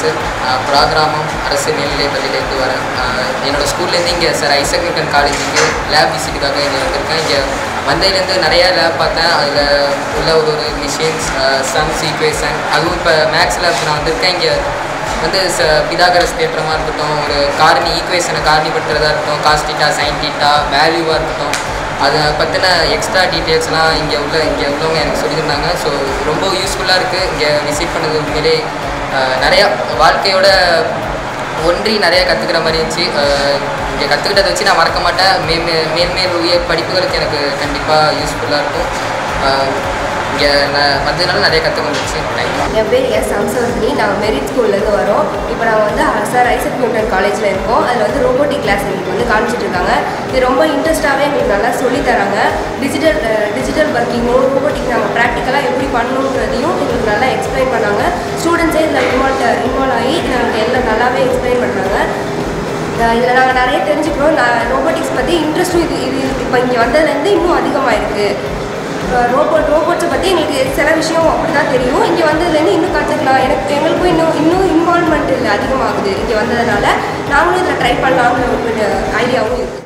இயேசு ப்ராகிராமம் அரசு மேல்நிலைப்பள்ளியிலேருந்து வரேன் ஆஹ் என்னோட ஸ்கூல்லேருந்து இங்கே சார் ஐசக் நியூட்டன் காலேஜுக்கு லேப் விசிட்டுக்காக இங்கே வந்திருக்கேன் இங்கே வந்ததுலேருந்து நிறையா லேப் பார்த்தேன் அதில் உள்ள ஒரு ஒரு மிஷின்ஸ் சம்ஸ் ஈக்குவேஷன் அதுவும் இப்போ மேக்ஸ் லேப் நான் வந்திருக்கேன் இங்கே வந்து ச பிதாகரஸ் தேற்றமாக இருக்கட்டும் ஒரு காரணி ஈக்குவேஷனை காரணிப்படுத்துறதா இருக்கட்டும் காஸ்டிட்டா சைன் டீட்டா வேல்யூவாக இருக்கட்டும் அதை பற்றின எக்ஸ்ட்ரா டீட்டெயில்ஸ்லாம் இங்கே உள்ள இங்கே உள்ளவங்க எனக்கு சொல்லியிருந்தாங்க ஸோ ரொம்ப யூஸ்ஃபுல்லாக இருக்குது இங்கே விசிட் பண்ணது உண்மையிலே ஆஹ், நிறையா வாழ்க்கையோட ஒன்றி நிறைய கற்றுக்கிற மாதிரி இருந்துச்சு அஹ் இங்கே கற்றுக்கிட்டதை வச்சு நான் மறக்க மாட்டேன் மே மே- மேன்மேல் உயர் படிப்புகளுக்கு எனக்கு கண்டிப்பாக யூஸ்ஃபுல்லாக இருக்கும் அஹ் இங்கே நான் வந்ததுனால நிறைய கற்றுக்க முடிச்சு தேங்க்யூ என் பேர் எஸ் ஹம்சவர்தினி நாங்கள் மெரிட் ஸ்கூல்லேருந்து வரோம் இப்போ நாங்கள் வந்து சார் ஐசக் நியூட்டன் காலேஜில் இருக்கோம் அதில் வந்து ரோபோட்டிக் கிளாஸ் எங்களுக்கு வந்து காமிச்சிட்டு இருக்காங்க இது ரொம்ப இன்ட்ரெஸ்ட்டாகவே எங்களுக்கு நல்லா சொல்லித் தராங்க டிஜிட்டல் டிஜிட்டல் ஒர்க்கிங்கும் ரோபோட்டிக் நாங்கள் ப்ராக்டிக்கலாக எப்படி பண்ணணுன்றதையும் எங்களுக்கு நல்லா எக்ஸ்பிளைன் பண்ணாங்க ஸ்டூடெண்ட்ஸே இதில் இன்வால்வ் இன்வால்வ் ஆகி நமக்கு எல்லாம் நல்லாவே எக்ஸ்பிளைன் பண்ணாங்க இதில் நாங்கள் நிறைய தெரிஞ்சுக்கிறோம் நான் ரோபோட்டிக்ஸ் பற்றி இன்ட்ரெஸ்ட்டும் இது இது இப்போ இங்கே வந்ததுலேருந்து இன்னும் அதிகமாயிருக்கு ரோபோட் ரோபோட்ஸை பற்றி எங்களுக்கு சில விஷயம் அப்படி தான் தெரியும் இங்கே வந்ததுலேருந்து இன்னும் கற்றுக்கலாம் எனக்கு எங்களுக்கும் இன்னும் இன்னும் இன்வால்மெண்ட் அதிகமாகுது இங்கே வந்ததுனால நாங்களும் இதில் ட்ரை பண்ணலாங்கிற ஒரு ஐடியாவும் இருக்குது